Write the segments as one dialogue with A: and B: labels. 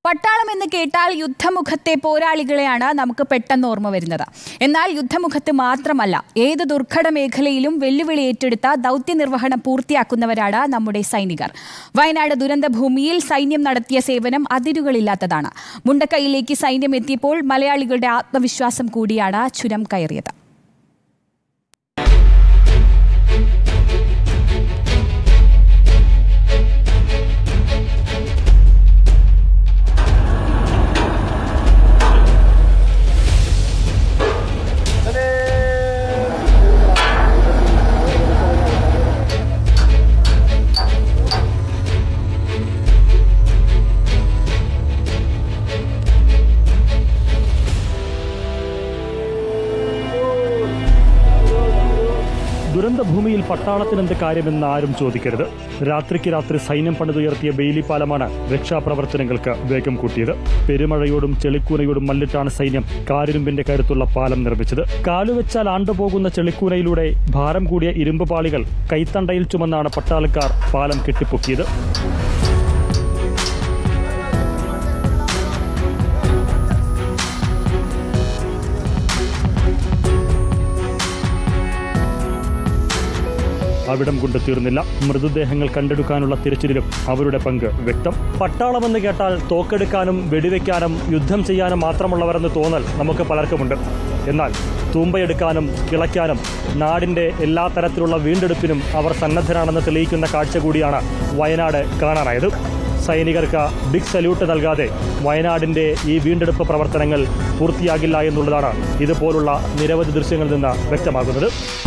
A: പട്ടാളം എന്ന് കേട്ടാൽ യുദ്ധമുഖത്തെ പോരാളികളെയാണ് നമുക്ക് പെട്ടെന്ന് ഓർമ്മ വരുന്നത് എന്നാൽ യുദ്ധമുഖത്ത് മാത്രമല്ല ഏത് ദുർഘട മേഖലയിലും വെല്ലുവിളി ഏറ്റെടുത്ത ദൗത്യ നിർവഹണം പൂർത്തിയാക്കുന്നവരാണ് നമ്മുടെ സൈനികർ വയനാട് ദുരന്തഭൂമിയിൽ സൈന്യം നടത്തിയ സേവനം അതിരുകളില്ലാത്തതാണ് മുണ്ടക്കൈയിലേക്ക് സൈന്യം എത്തിയപ്പോൾ മലയാളികളുടെ ആത്മവിശ്വാസം കൂടിയാണ് ചുരം കയറിയത്
B: ദുരന്തഭൂമിയിൽ പട്ടാളത്തിനെന്ത് കാര്യമെന്ന് ആരും ചോദിക്കരുത് രാത്രിക്ക് രാത്രി സൈന്യം പണിതുയർത്തിയ ബെയിലി പാലമാണ് രക്ഷാപ്രവർത്തനങ്ങൾക്ക് വേഗം കൂട്ടിയത് പെരുമഴയോടും ചെളിക്കൂനയോടും മല്ലിട്ടാണ് സൈന്യം കാരിരുമ്പിന്റെ കരുത്തുള്ള പാലം നിർമ്മിച്ചത് കാലുവെച്ചാൽ ആണ്ടുപോകുന്ന ചെളിക്കൂനയിലൂടെ ഭാരം കൂടിയ ഇരുമ്പ് പാളികൾ കൈത്തണ്ടയിൽ ചുമന്നാണ് പട്ടാളക്കാർ പാലം കെട്ടിപ്പൊക്കിയത് അവിടം കൊണ്ട് തീർന്നില്ല മൃതദേഹങ്ങൾ കണ്ടെടുക്കാനുള്ള തിരച്ചിലിലും അവരുടെ പങ്ക് വ്യക്തം പട്ടാളമെന്ന് കേട്ടാൽ തോക്കെടുക്കാനും വെടിവെക്കാനും യുദ്ധം ചെയ്യാനും മാത്രമുള്ളവരെന്ന് തോന്നൽ നമുക്ക് പലർക്കുമുണ്ട് എന്നാൽ തൂമ്പയെടുക്കാനും കിളയ്ക്കാനും നാടിന്റെ എല്ലാ തരത്തിലുള്ള വീണ്ടെടുപ്പിനും അവർ സന്നദ്ധരാണെന്ന് തെളിയിക്കുന്ന കാഴ്ച കൂടിയാണ് വയനാട് കാണാനായത് സൈനികർക്ക് ബിഗ് സല്യൂട്ട് നൽകാതെ വയനാടിന്റെ ഈ വീണ്ടെടുപ്പ് പ്രവർത്തനങ്ങൾ പൂർത്തിയാകില്ല എന്നുള്ളതാണ് ഇതുപോലുള്ള നിരവധി ദൃശ്യങ്ങളിൽ നിന്ന് വ്യക്തമാകുന്നത്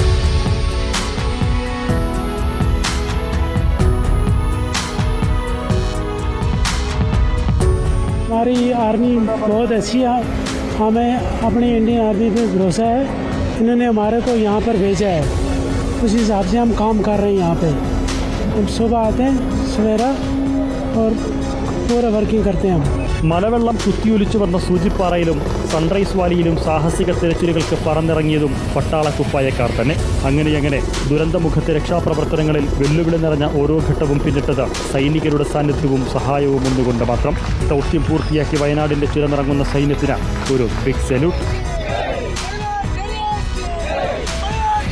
C: हमारी आर्मी बहुत अच्छी है हमें अपनी इंडियन आर्मी पे भरोसा है इन्होंने हमारे को यहाँ पर भेजा है उस हिसाब से हम काम कर रहे हैं यहाँ पे हम सुबह आते हैं सवेरा और पूरा वर्किंग करते हैं हम
B: മലവെള്ളം കുത്തിയൊലിച്ചു വന്ന സൂചിപ്പാറയിലും സൺറൈസ് വാലിയിലും സാഹസിക തിരച്ചിലുകൾക്ക് പറന്നിറങ്ങിയതും പട്ടാള കുപ്പായക്കാർ തന്നെ അങ്ങനെയങ്ങനെ ദുരന്തമുഖത്തെ രക്ഷാപ്രവർത്തനങ്ങളിൽ വെല്ലുവിളി നിറഞ്ഞ ഓരോ ഘട്ടവും പിന്നിട്ടത് സൈനികരുടെ സാന്നിധ്യവും സഹായവും ഒന്നുകൊണ്ട് മാത്രം ദൗത്യം പൂർത്തിയാക്കി വയനാടിന്റെ ചുരമിറങ്ങുന്ന സൈന്യത്തിന് ഒരു big salute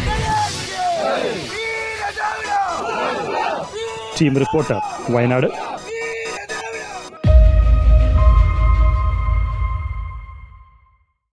B: team reporter Wayanad